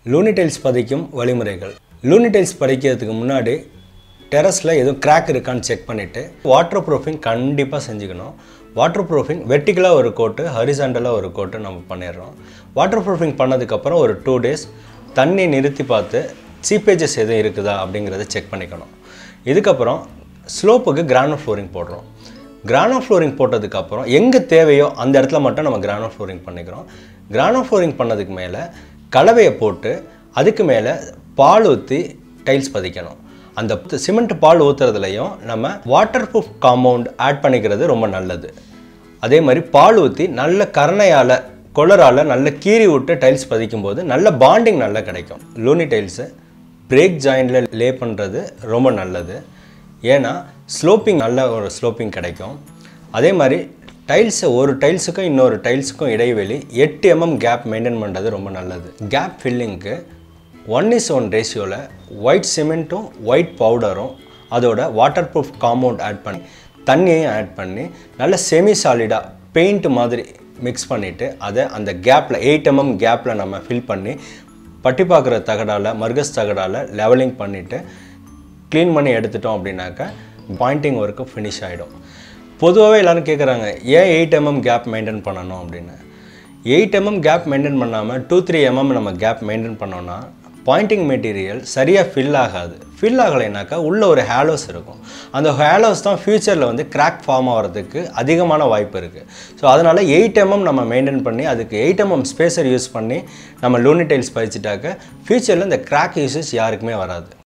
லூனிடைல்ஸ் பதிக்கும் வழிமுறைகள் லூனிடைல்ஸ் பதிக்கிறதுக்கு முன்னாடி டெரஸில் எதுவும் கிராக் இருக்கான்னு செக் பண்ணிவிட்டு வாட்டர் ப்ரூஃபிங் கண்டிப்பாக செஞ்சுக்கணும் வாட்டர் ப்ரூஃபிங் வெர்டிக்கலாக ஒரு கோட்டு ஹரிசாண்டலாக ஒரு கோட்டு நம்ம பண்ணிடுறோம் வாட்டர் ப்ரூஃபிங் பண்ணதுக்கப்புறம் ஒரு டூ டேஸ் தண்ணி நிறுத்தி பார்த்து சீப்பேஜஸ் எதுவும் இருக்குதா அப்படிங்கிறத செக் பண்ணிக்கணும் இதுக்கப்புறம் ஸ்லோப்புக்கு கிரானோ ஃப்ளோரிங் போடுறோம் கிரானோ ஃப்ளோரிங் போட்டதுக்கப்புறம் எங்கே தேவையோ அந்த இடத்துல மட்டும் நம்ம கிரானோ ஃப்ளோரிங் பண்ணிக்கிறோம் கிரானோ ஃப்ளோரிங் பண்ணதுக்கு மேலே கலவையை போட்டு அதுக்கு மேலே பால் ஊற்றி டைல்ஸ் பதிக்கணும் அந்த சிமெண்ட் பால் ஊற்றுறதுலையும் நம்ம வாட்டர் ப்ரூஃப் காம்பவுண்ட் ஆட் பண்ணிக்கிறது ரொம்ப நல்லது அதே மாதிரி பால் ஊற்றி நல்ல கரணையால் கொளரால் நல்ல கீறி விட்டு டைல்ஸ் பதிக்கும்போது நல்ல பாண்டிங் நல்லா கிடைக்கும் லூனி டைல்ஸு பிரேக் ஜாயிண்டில் லே பண்ணுறது ரொம்ப நல்லது ஏன்னா ஸ்லோப்பிங் நல்ல ஒரு ஸ்லோப்பிங் கிடைக்கும் அதே மாதிரி டைல்ஸை ஒரு டைல்ஸுக்கும் இன்னொரு டைல்ஸுக்கும் இடைவெளி எட்டு எம்எம் கேப் மெயின்டைன் பண்ணுறது ரொம்ப நல்லது கேப் ஃபில்லிங்க்கு ஒன் இஸ் ஒன் ரேஷியோவில் ஒயிட் சிமெண்ட்டும் ஒயிட் பவுடரும் அதோட வாட்டர் ப்ரூஃப் காம்பவுண்ட் ஆட் பண்ணி தண்ணியையும் ஆட் பண்ணி நல்ல செமி சாலிடாக பெயிண்ட் மாதிரி மிக்ஸ் பண்ணிவிட்டு அதை அந்த கேப்பில் எயிட் எம்எம் கேப்பில் நம்ம ஃபில் பண்ணி பட்டி பார்க்குற தகடால் மர்கஸ் தகடால் லெவலிங் பண்ணிவிட்டு க்ளீன் பண்ணி எடுத்துட்டோம் அப்படின்னாக்கா பாயிண்டிங் ஒர்க்கு ஃபினிஷ் ஆகிடும் பொதுவாகவே எல்லோரும் கேட்குறாங்க ஏன் எயிட் எம்எம் கேப் மெயின்டைன் பண்ணணும் அப்படின்னு எயிட் எம்எம் கேப் மெயின்டைன் பண்ணாமல் டூ த்ரீ எம்எம் நம்ம கேப் மெயின்டைன் பண்ணோன்னா பாயிண்டிங் மெட்டீரியல் சரியாக ஃபில் ஆகாது ஃபில் ஆகலைனாக்கா உள்ள ஒரு ஹேலோஸ் இருக்கும் அந்த ஹேலோஸ் தான் ஃப்யூச்சரில் வந்து கிராக் ஃபார்ம் ஆகிறதுக்கு அதிகமான வாய்ப்பு இருக்குது ஸோ அதனால் எயிட் எம்எம் நம்ம மெயின்டைன் பண்ணி அதுக்கு எயிட் எம்எம் ஸ்பேசர் யூஸ் பண்ணி நம்ம லூனி டைல்ஸ் பதிச்சிட்டாக்க ஃப்யூச்சரில் இந்த கிராக் யூசஸ் யாருக்குமே வராது